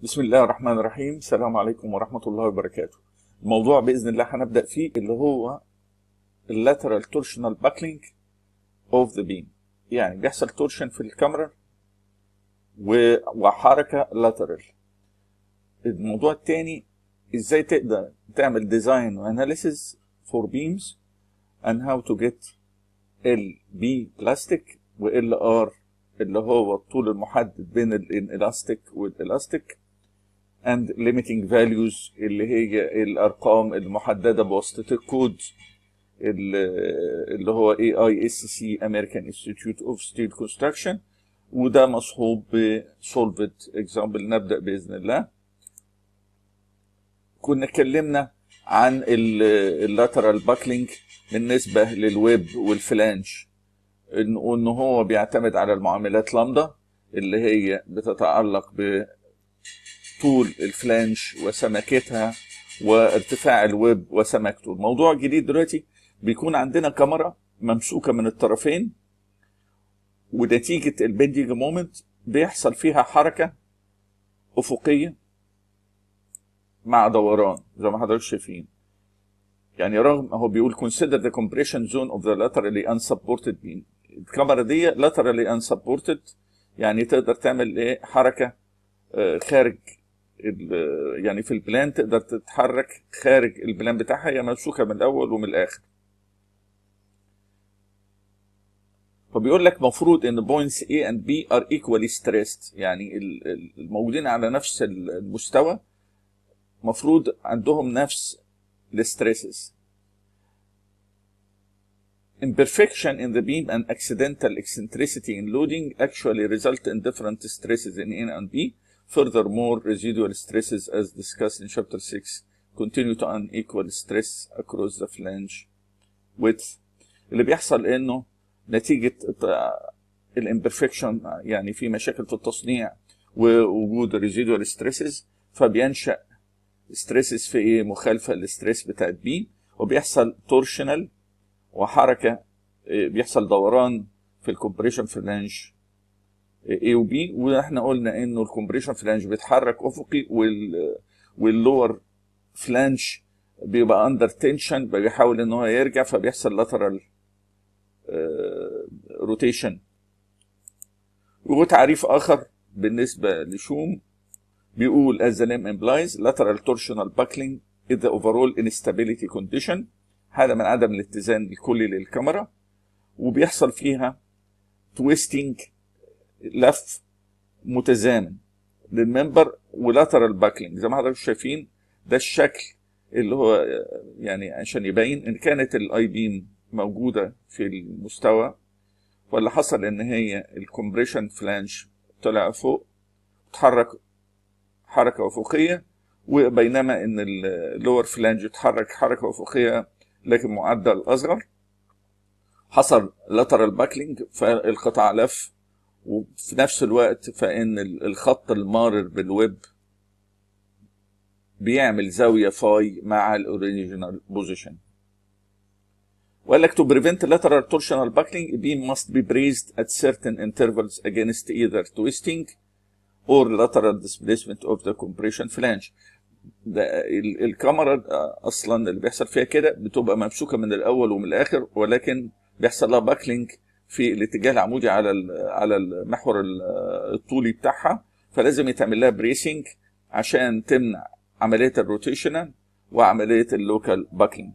بسم الله الرحمن الرحيم السلام عليكم ورحمة الله وبركاته الموضوع بإذن الله هنبدأ فيه اللي هو lateral torsional buckling of the beam يعني بيحصل تورشن في الكاميرا و- وحركة lateral الموضوع التاني ازاي تقدر تعمل design analysis for beams and how to get LB plastic و LR اللي هو الطول المحدد بين الالاستيك والالاستيك and limiting values اللي هي الارقام المحدده بواسطه الكود اللي هو AISC American Institute of Steel Construction وده مصحوب بسولفت اكزامبل نبدا باذن الله كنا اتكلمنا عن اللاترال باكلينج بالنسبه للويب والفلانج ان إن هو بيعتمد على المعاملات لامدا اللي هي بتتعلق بطول الفلانج وسمكتها وارتفاع الويب وسمكته الموضوع الجديد دلوقتي بيكون عندنا كاميرا ممسوكه من الطرفين ونتيجه البندنج مومنت بيحصل فيها حركه افقيه مع دوران زي ما حضرتك شايفين يعني رغم هو بيقول consider the compression zone of the laterally unsupported beam الكاميرا دي laterally unsupported يعني تقدر تعمل ايه حركه آه، خارج ال- يعني في البلان تقدر تتحرك خارج البلان بتاعها هي ممسوكه من الاول ومن الاخر فبيقول لك مفروض ان points A and B are equally stressed يعني ال- ال- الموجودين على نفس المستوى مفروض عندهم نفس الستريسز imperfection in the beam and accidental eccentricity in loading actually result in different stresses in A and B. Furthermore, residual stresses, as discussed in chapter 6, continue to unequal stress across the flange width. اللي بيحصل انه نتيجة الامبرفكشن يعني في مشاكل في التصنيع ووجود residual stresses فبينشأ ستريسز في ايه مخالفة للستريس بتاعت بي وبيحصل تورشنال وحركه إيه، بيحصل دوران في الكومبريشن فلانج A و B واحنا قلنا انه الكومبريشن فلانج بيتحرك افقي وال واللور فلانج بيبقى اندر تنشن بيحاول ان هو يرجع فبيحصل لاترال روتيشن وتعريف اخر بالنسبه لشوم بيقول as the name implies lateral torsional buckling is the overall instability condition حالة من عدم الاتزان الكلي للكاميرا وبيحصل فيها تويستنج لف متزامن للممبر ولاترال باكلينج زي ما حضراتكم شايفين ده الشكل اللي هو يعني عشان يبين ان كانت الاي بيم موجوده في المستوى واللي حصل ان هي الكومبريشن فلانج طلع فوق اتحرك حركه افقيه وبينما ان اللور فلانج اتحرك حركه افقيه لكن معدل اصغر حصل لاترال باكلينج فالقطاع لف وفي نفس الوقت فان ال- الخط المارر بالويب بيعمل زاويه فاي مع الاوريجينال بوزيشن وقال لك to prevent lateral torsional buckling a beam must be braced at certain intervals against either twisting or lateral displacement of the compression flange ده ال- الكاميرا اصلا اللي بيحصل فيها كده بتبقى ممسوكه من الاول ومن الاخر ولكن بيحصل لها باكلينج في الاتجاه العمودي على ال- على المحور ال- الطولي بتاعها فلازم يتعمل لها بريسنج عشان تمنع عمليه الروتيشنال وعمليه اللوكال باكلينج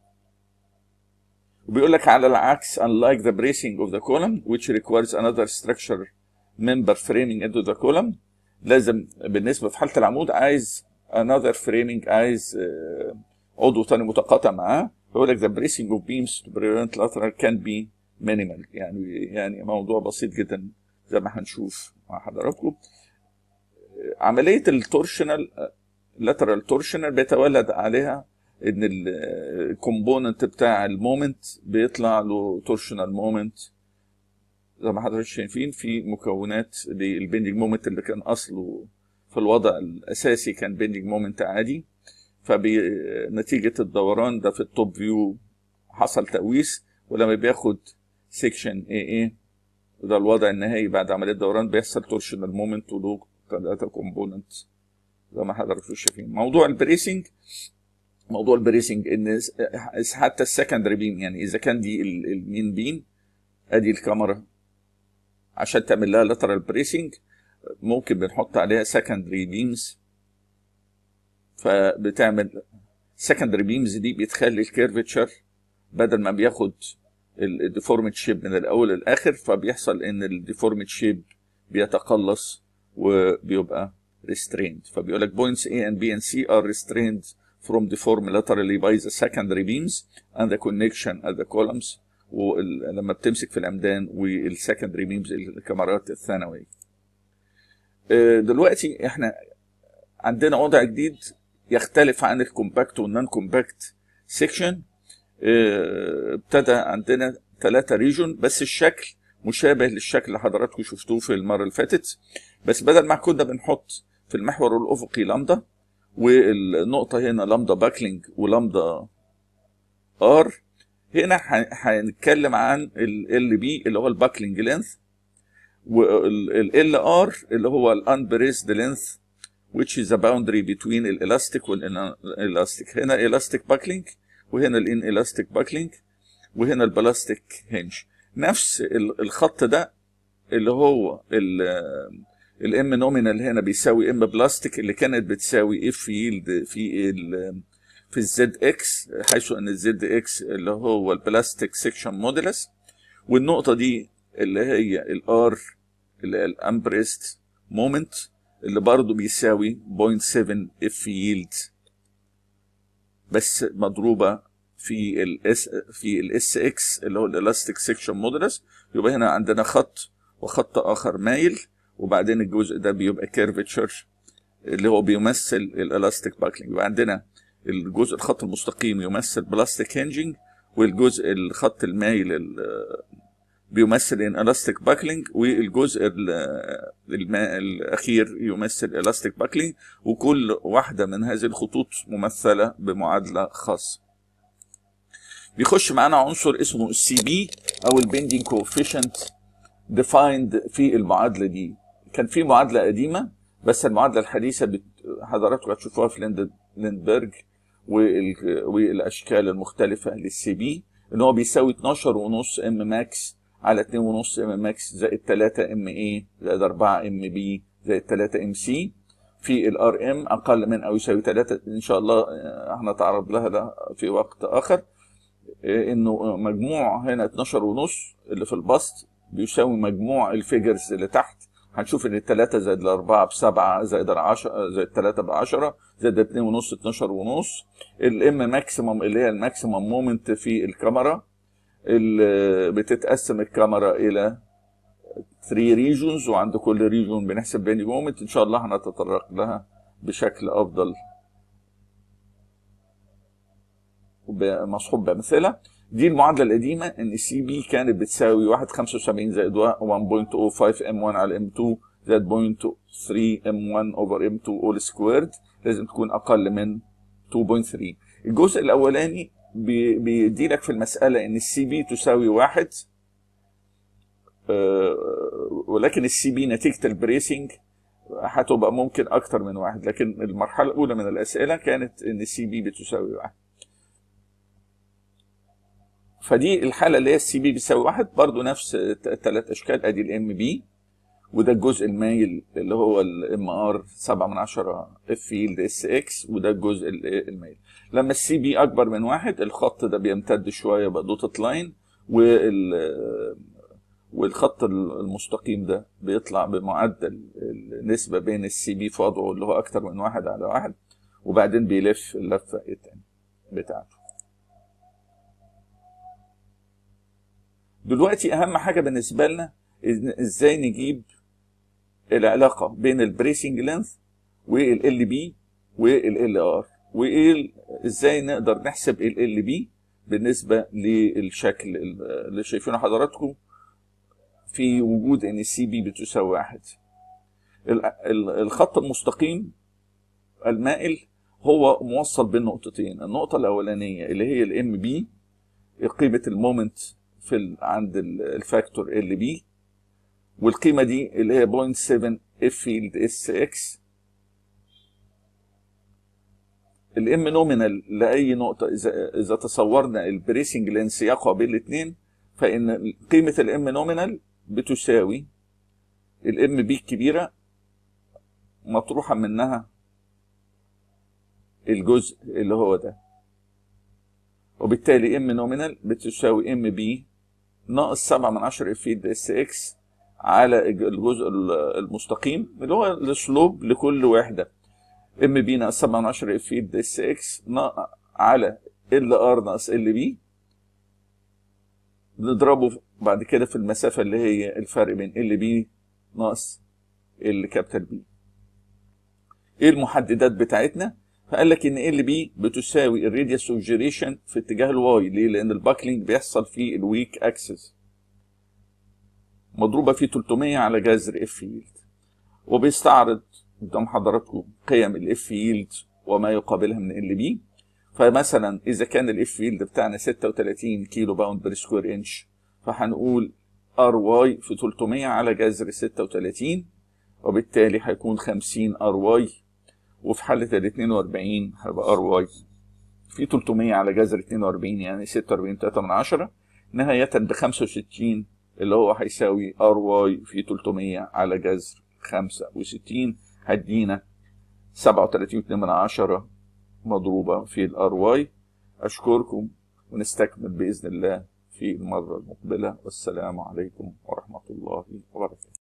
وبيقول لك على العكس unlike the bracing of the column which requires another structure member framing into the column لازم بالنسبه في حاله العمود عايز another framing عايز آه، عضو تاني متقاطع معاه بيقول لك the bracing of beams to prevent lateral can be minimal يعني يعني موضوع بسيط جدا زي ما هنشوف مع حضراتكم آه، عمليه التورشنال lateral torsional بيتولد عليها ان الكومبوننت بتاع المومنت بيطلع له تورشنال مومنت زي ما حضرتك شايفين في مكونات للبندنج مومنت اللي كان اصله في الوضع الاساسي كان بندنج مومنت عادي فبنتيجة الدوران ده في التوب فيو حصل تقويس ولما بياخد سيكشن اي اي ده الوضع النهائي بعد عملية دوران بيحصل تورشنال مومنت وله ثلاثة كومبوننت زي ما حضراتكم شايفين موضوع البريسنج موضوع البريسنج ان حتى السكندري بيم يعني اذا كان دي المين بيم ادي الكاميرا عشان تعمل لها لاترال بريسنج ممكن بنحط عليها سكندري بيمز فبتعمل سكندري بيمز دي بتخلي الكيرفتشر بدل ما بياخد الديفورمد شيب من الاول للاخر فبيحصل ان الديفورمد شيب بيتقلص وبيبقى restrained فبيقول لك points A and B and C are restrained from deform laterally by the secondary beams and the connection at the columns ولما بتمسك في العمدان والسكندري بيمز الكاميرات الثانويه دلوقتي احنا عندنا وضع جديد يختلف عن الكومباكت والنون كومباكت سيكشن ابتدى عندنا ثلاثة ريجون بس الشكل مشابه للشكل اللي حضراتكم شفتوه في المرة اللي فاتت بس بدل ما كنا بنحط في المحور الأفقي لامدا والنقطة هنا لامدا باكلينج ولامدا ار هنا هنتكلم عن ال بي اللي هو الباكلينج لينث وال ار اللي هو الانبريسد لينث which is the boundary between الالاستيك والالاستيك هنا elastic buckling وهنا الان elastic buckling وهنا البلاستيك هنج نفس الخط ده اللي هو الام نومينال هنا بيساوي ام بلاستيك اللي كانت بتساوي اف ييلد في ال في الزد اكس حيث ان الزد اكس اللي هو البلاستيك سيكشن موديلس والنقطه دي اللي هي الار اللي هي الامبريست مومنت اللي برضه بيساوي 0.7 اف ييلد بس مضروبه في الاس في الاس اكس اللي هو الالاستيك سيكشن مودولس يبقى هنا عندنا خط وخط اخر مايل وبعدين الجزء ده بيبقى كيرفتشر اللي هو بيمثل الالاستيك باكلينج يبقى عندنا الجزء الخط المستقيم يمثل بلاستيك هنجنج والجزء الخط المايل بيمثل ان الاستيك باكلينج والجزء الماء الاخير يمثل الاستيك باكلينج وكل واحده من هذه الخطوط ممثله بمعادله خاصه بيخش معانا عنصر اسمه السي بي او البندنج كوفيشنت ديفايند في المعادله دي كان في معادله قديمه بس المعادله الحديثه بت... حضراتكم هتشوفوها في ليند... ليندبرج وال... والاشكال المختلفه للسي بي ان هو بيساوي 12 ونص ام ماكس على 2 ونص ام ماكس زائد 3 ام اي زائد 4 ام بي زائد 3 ام سي في الار ام اقل من او يساوي 3 ان شاء الله هنتعرض لها ده في وقت اخر انه مجموع هنا 12 ونص اللي في البسط بيساوي مجموع الفيجرز اللي تحت هنشوف ان الثلاثة زائد الأربعة بسبعة زائد العشرة زائد الثلاثة بعشرة زائد اتنين ونص اتناشر ونص الام ماكسيمم اللي هي الماكسيمم مومنت في الكاميرا اللي بتتقسم الكاميرا إلى 3 ريجونز وعند كل ريجون بنحسب بيني مومنت إن شاء الله هنتطرق لها بشكل أفضل مصحوب بأمثلة دي المعادلة القديمة ان السي بي كانت بتساوي 1.75 زائد 1.05 ام 1 على ام 2 زائد 0.3 ام 1 اوفر ام 2 اول سكويرد لازم تكون اقل من 2.3 الجزء الاولاني بيدي لك في المسألة ان السي بي تساوي واحد ولكن السي بي نتيجة البريسنج هتبقى ممكن اكتر من واحد لكن المرحلة الاولى من الاسئلة كانت ان السي بي بتساوي واحد فدي الحاله اللي هي السي بي بيساوي واحد برضو نفس ثلاث اشكال ادي الام بي وده الجزء المايل اللي هو الام ار 7 من 10 اف فيلد اس اكس وده الجزء المايل لما السي بي اكبر من واحد الخط ده بيمتد شويه بقى دوتت لاين وال والخط المستقيم ده بيطلع بمعدل النسبه بين السي بي في وضعه اللي هو اكتر من واحد على واحد وبعدين بيلف اللفه التانية بتاعته دلوقتي اهم حاجه بالنسبه لنا ازاي نجيب العلاقه بين البريسنج لينث والال بي والال ار وايه ازاي نقدر نحسب ال بي بالنسبه للشكل اللي شايفينه حضراتكم في وجود ان السي بي بتساوي واحد الخط المستقيم المائل هو موصل بين نقطتين النقطه الاولانيه اللي هي الام بي قيمه المومنت في ال عند الفاكتور ال بي والقيمه دي اللي هي 0.7 اف فيلد اس اكس الام نومينال لاي نقطه اذا اذا تصورنا البريسنج لينس يقع بين الاثنين فان قيمه الام نومينال بتساوي الام بي الكبيره مطروحه منها الجزء اللي هو ده وبالتالي ام نومينال بتساوي ام بي ناقص 7 من 10 اف في اس اكس على الجزء المستقيم اللي هو السلوب لكل وحده ام بي ناقص 7 من 10 اف في اس اكس على ال ار ناقص ال بي بنضربه بعد كده في المسافه اللي هي الفرق بين ال بي ناقص ال كابيتال بي ايه المحددات بتاعتنا فقال لك ان ال بي بتساوي الراديوس اوف جيريشن في اتجاه الواي ليه لان الباكلينج بيحصل في الويك اكسس مضروبه في 300 على جذر اف يلد وبيستعرض قدام حضراتكم قيم الاف يلد وما يقابلها من ال بي فمثلا اذا كان الاف يلد بتاعنا 36 كيلو باوند بير سكوير انش فهنقول ار واي في 300 على جذر 36 وبالتالي هيكون 50 ار واي وفي حالة ال 42 هيبقى ار واي في 300 على جذر 42 يعني 46 3 من 10 نهاية ب 65 اللي هو هيساوي ار واي في 300 على جذر 65 هدينا 37 2 من 10 مضروبة في الار واي أشكركم ونستكمل بإذن الله في المرة المقبلة والسلام عليكم ورحمة الله وبركاته